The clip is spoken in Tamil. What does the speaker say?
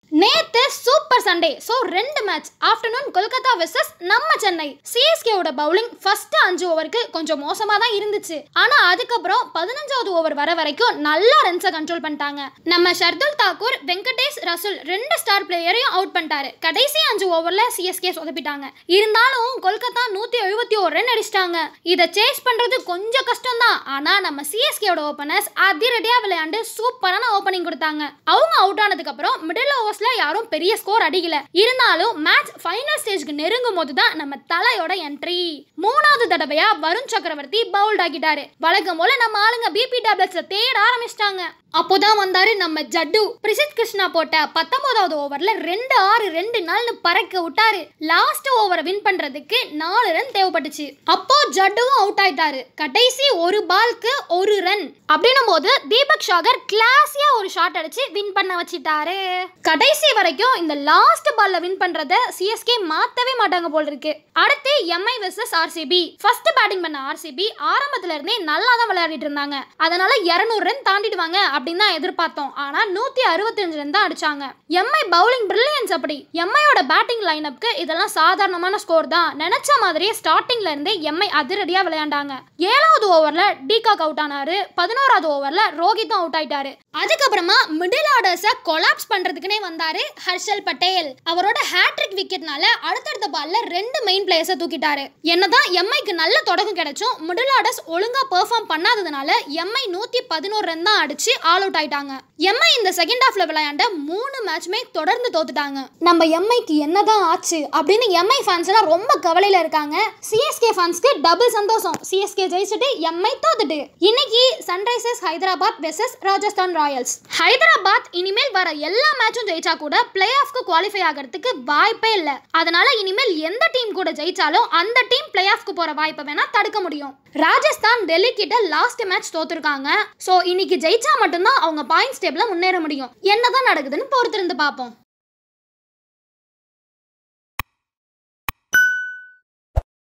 நேத்து சூப்பர் சண்டே ஸோ ரெண்டு மேட்ச் ஆஃப்டர்நூன் கொல்கத்தா வெர்சஸ் நம்ம சென்னை சிஎஸ்கேவோட பவுலிங் ஃபர்ஸ்ட் அஞ்சு ஓவருக்கு கொஞ்சம் மோசமா தான் இருந்துச்சு ஆனா அதுக்கப்புறம் பதினஞ்சாவது ஓவர் வர வரைக்கும் நல்லா ரன்ஸை கண்ட்ரோல் பண்ணிட்டாங்க நம்ம ஷர்துல் தாக்கூர் வெங்கடேஷ் ரசுல் ரெண்டு ஸ்டார் பிளேயரையும் அவுட் பண்ணிட்டாரு கடைசி அஞ்சு ஓவர்ல சிஎஸ்கே சொதப்பிட்டாங்க இருந்தாலும் கொல்கத்தா நூத்தி எழுபத்தி ஒரு ரன் அடிச்சிட்டாங்க இதை சேஸ் பண்றது கொஞ்சம் கஷ்டம் தான் ஆனா நம்ம சிஎஸ்கேவோட ஓப்பனர்ஸ் அதிரடியா விளையாண்டு சூப்பரான ஓப்பனிங் கொடுத்தாங்க அவங்க அவுட் ஆனதுக்கு அப்புறம் மிடில் ஓவர்ஸ்ல யாரும் பெரிய ஸ்கோர் அடிக்கல இருந்தாலும் மேட்ச் ஃபைனல் ஸ்டேஜ்க்கு நெருங்கும் போது தான் நம்ம தலையோட என்ட்ரி மூணாவது தடவையா வருண் சக்கரவர்த்தி பவுல்ட் ஆக்கிட்டாரு வழக்கம் போல நம்ம ஆளுங்க பிபி டேப்லெட்ஸை தேட ஆரம்பிச்சிட்டாங்க அப்போதான் வந்தாரு நம்ம ஜட்டு பிரசித் கிருஷ்ணா போட்ட பத்தொன்பதாவது ஓவர்ல ரெண்டு ஆறு ரெண்டு நாள்னு பறக்க விட்டாரு லாஸ்ட் ஓவரை வின் பண்றதுக்கு நாலு ரன் தேவைப்பட்டுச்சு அப்போ ஜட்டுவும் அவுட் ஆயிட்டாரு கடைசி ஒரு பால்க்கு ஒரு ரன் அப்படின்னும் போது தீபக் ஷாகர் கிளாஸியா ஒரு ஷாட் அடிச்சு வின் பண்ண வச்சிட்டாரு கடைசி வரைக்கும் இந்த லாஸ்ட் பால்ல வின் பண்றத சிஎஸ்கே மாத்தவே மாட்டாங்க போல இருக்கு அடுத்து MI versus RCB first batting பண்ண ஆர்சிபி ஆரம்பத்துல இருந்தே நல்லா தான் விளையாடிட்டு இருந்தாங்க அதனால 200 ரன் தாண்டிடுவாங்க அப்படின்னு தான் எதிர்பார்த்தோம் ஆனா நூத்தி அறுபத்தஞ்சு ரன் தான் அடிச்சாங்க எம்ஐ பவுலிங் பிரில்லியன்ஸ் அப்படி எம்ஐயோட பேட்டிங் லைனப்க்கு இதெல்லாம் சாதாரணமான ஸ்கோர் தான் நினைச்ச மாதிரியே ஸ்டார்டிங்ல இருந்தே எம்ஐ அதிரடியா விளையாண்டாங்க ஏழாவது ஓவர்ல டீகாக் அவுட் ஆனாரு பதினோராவது ஓவர்ல ரோஹித்தும் அவுட் ஆயிட்டாரு அதுக்கப்புறமா மிடில் ஆர்டர்ஸை கொலாப்ஸ் பண்றதுக்குனே வந்தாரு ஹர்ஷல் பட்டேல் அவரோட ஹேட்ரிக் விக்கெட்னால அடுத்தடுத்த பால்ல ரெண்டு மெயின் பிளேயர்ஸை தூக்கிட்டாரு என்னதான் எம்ஐக்கு நல்ல தொடக்கம் கிடைச்சும் மிடில் ஆர்டர்ஸ் ஒழுங்கா பெர்ஃபார்ம் பண்ணாததுனால எம்ஐ நூத்தி பதினோரு ரன் தான் அடிச்சு ஆல் அவுட் ஆயிட்டாங்க எம்ஐ இந்த செகண்ட் ஹாஃப்ல விளையாண்ட மூணு மேட்ச்மே தொடர்ந்து தோத்துட்டாங்க நம்ம எம்ஐக்கு என்னதான் ஆச்சு அப்படின்னு எம்ஐ ஃபேன்ஸ் எல்லாம் ரொம்ப கவலையில இருக்காங்க சிஎஸ்கே ஃபேன்ஸ்க்கு டபுள் சந்தோஷம் சிஎஸ்கே ஜெயிச்சுட்டு எம்ஐ தோத்துட்டு இன்னைக்கு Sunrisers Hyderabad versus Rajasthan Royals Hyderabad இனிமேல் வர எல்லா மேட்சும் ஜெயிச்சா கூட பிளே ஆஃப்க்கு குவாலிஃபை ஆகிறதுக்கு வாய்ப்பே இல்லை அதனால இனிமேல் எந்த டீம் கூட ஜெயிச்சாலும் அந்த டீம் பிளே ஆஃப்க்கு போற வாய்ப்பை வேணா தடுக்க முடியும் ராஜஸ்தான் டெல்லி கிட்ட லாஸ்ட் மேட்ச் தோத்துருக்காங்க ஸோ இன்னைக்கு ஜெயிச்சா மட்டும்தான் அவங்க பாயிண்ட்ஸ் டேபிள்ல முன்னேற முடியும் என்னதான் நடக்குதுன்னு பொறுத்திருந்து பார்ப்போம்